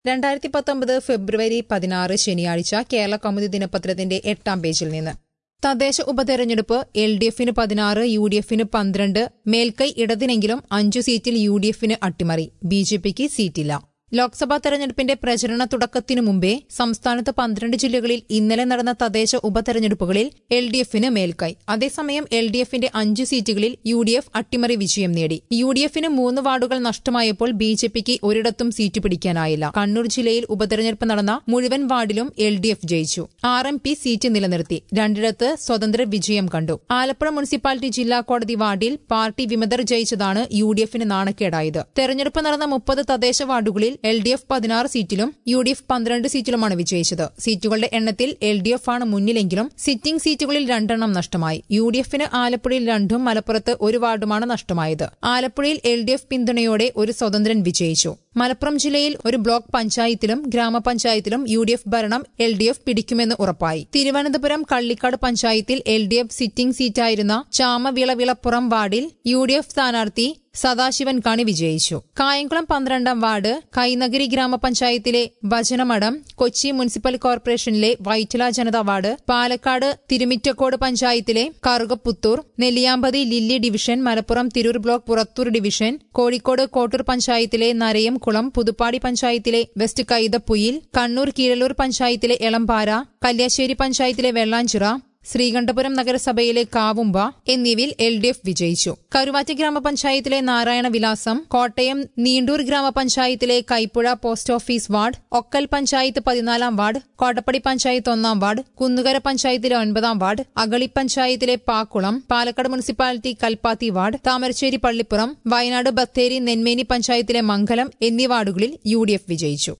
രണ്ടായിരത്തി പത്തൊമ്പത് ഫെബ്രുവരി പതിനാറ് ശനിയാഴ്ച കേരള കൗമുദി ദിനപത്രത്തിന്റെ എട്ടാം പേജിൽ നിന്ന് തദ്ദേശ ഉപതെരഞ്ഞെടുപ്പ് എൽ ഡി എഫിന് പതിനാറ് യു ഡി എഫിന് പന്ത്രണ്ട് മേൽക്കൈ ഇടതിനെങ്കിലും അഞ്ചു സീറ്റിൽ യു ഡി എഫിന് അട്ടിമറി ബി ജെ പിക്ക് സീറ്റില്ല ലോക്സഭാ തെരഞ്ഞെടുപ്പിന്റെ പ്രചരണ തുടക്കത്തിനു മുമ്പേ സംസ്ഥാനത്ത് പന്ത്രണ്ട് ജില്ലകളിൽ ഇന്നലെ നടന്ന തദ്ദേശ ഉപതെരഞ്ഞെടുപ്പുകളിൽ എൽ ഡി എഫിന് മേൽക്കൈ അതേസമയം എൽ ഡി എഫിന്റെ അഞ്ച് സീറ്റുകളിൽ യു ഡി എഫ് അട്ടിമറി വിജയം നേടി യു ഡി എഫിന് മൂന്ന് വാർഡുകൾ നഷ്ടമായപ്പോൾ ബി ജെ പിക്ക് ഒരിടത്തും സീറ്റ് പിടിക്കാനായില്ല കണ്ണൂർ ജില്ലയിൽ ഉപതെരഞ്ഞെടുപ്പ് നടന്ന മുഴുവൻ വാർഡിലും എൽ ഡി എഫ് ജയിച്ചു ആർ എം പി സീറ്റ് നിലനിർത്തി രണ്ടിടത്ത് സ്വതന്ത്ര വിജയം കണ്ടു ആലപ്പുഴ മുനിസിപ്പാലിറ്റി ജില്ലാ കോടതി വാർഡിൽ പാർട്ടി വിമതർ ജയിച്ചതാണ് യു ഡി എഫിന് നാണക്കേടായത് തെരഞ്ഞെടുപ്പ് നടന്ന മുപ്പത് തദ്ദേശ വാർഡുകളിൽ എൽ ഡി എഫ് പതിനാറ് സീറ്റിലും യു ഡി എഫ് പന്ത്രണ്ട് സീറ്റിലുമാണ് വിജയിച്ചത് സീറ്റുകളുടെ എണ്ണത്തിൽ എൽ ഡി എഫ് ആണ് മുന്നിലെങ്കിലും സിറ്റിംഗ് സീറ്റുകളിൽ രണ്ടെണ്ണം നഷ്ടമായി യു ഡി എഫിന് ആലപ്പുഴയിൽ രണ്ടും മലപ്പുറത്ത് ഒരു വാർഡുമാണ് നഷ്ടമായത് ആലപ്പുഴയിൽ എൽ ഡി എഫ് പിന്തുണയോടെ ഒരു സ്വതന്ത്രൻ വിജയിച്ചു മലപ്പുറം ജില്ലയിൽ ഒരു ബ്ലോക്ക് പഞ്ചായത്തിലും ഗ്രാമപഞ്ചായത്തിലും യു ഡി എഫ് ഭരണം എൽ ഡി എഫ് പിടിക്കുമെന്ന് ഉറപ്പായി തിരുവനന്തപുരം കള്ളിക്കാട് പഞ്ചായത്തിൽ എൽ ഡി എഫ് സിറ്റിംഗ് സീറ്റായിരുന്ന ചാമവിളവിളപ്പുറം വാർഡിൽ യു ഡി എഫ് സ്ഥാനാർത്ഥി സദാശിവൻ കണി വിജയിച്ചു കായംകുളം പന്ത്രണ്ടാം വാർഡ് കൈനഗരി ഗ്രാമപഞ്ചായത്തിലെ ഭജനമഠം കൊച്ചി മുനിസിപ്പൽ കോർപ്പറേഷനിലെ വൈറ്റില ജനതാ വാർഡ് പാലക്കാട് തിരുമിറ്റക്കോട് പഞ്ചായത്തിലെ Karukaputhur Nelliyampathy Lilly division Malappuram Tirur block Purathur division Kozhikode Kottur പഞ്ചായത്തിലെ നരയം കുളം പുതുപ്പാടി പഞ്ചായത്തിലെ വെസ്റ്റ് കൈതപ്പുയിൽ കണ്ണൂർ കീഴലൂർ പഞ്ചായത്തിലെ എളമ്പാര കല്യാശ്ശേരി പഞ്ചായത്തിലെ വെള്ളാഞ്ചിറ ശ്രീകണ്ഠപുരം നഗരസഭയിലെ കാവുമ്പ എന്നിവയിൽ എൽ ഡി എഫ് വിജയിച്ചു കരുവാറ്റി ഗ്രാമപഞ്ചായത്തിലെ നാരായണ വിലാസം കോട്ടയം നീണ്ടൂർ ഗ്രാമപഞ്ചായത്തിലെ Kaipuzha post office ward Okkal panchayat പതിനാലാം വാർഡ് കോട്ടപ്പടി പഞ്ചായത്ത് ഒന്നാം വാർഡ് കുന്നുകര പഞ്ചായത്തിലെ ഒൻപതാം വാർഡ് അഗളി പഞ്ചായത്തിലെ പാക്കുളം പാലക്കാട് മുനിസിപ്പാലിറ്റി കൽപ്പാത്തി വാർഡ് താമരശ്ശേരി പള്ളിപ്പുറം വയനാട് ബത്തേരി നെന്മേനി പഞ്ചായത്തിലെ മംഗലം എന്നീ വാർഡുകളിൽ യു വിജയിച്ചു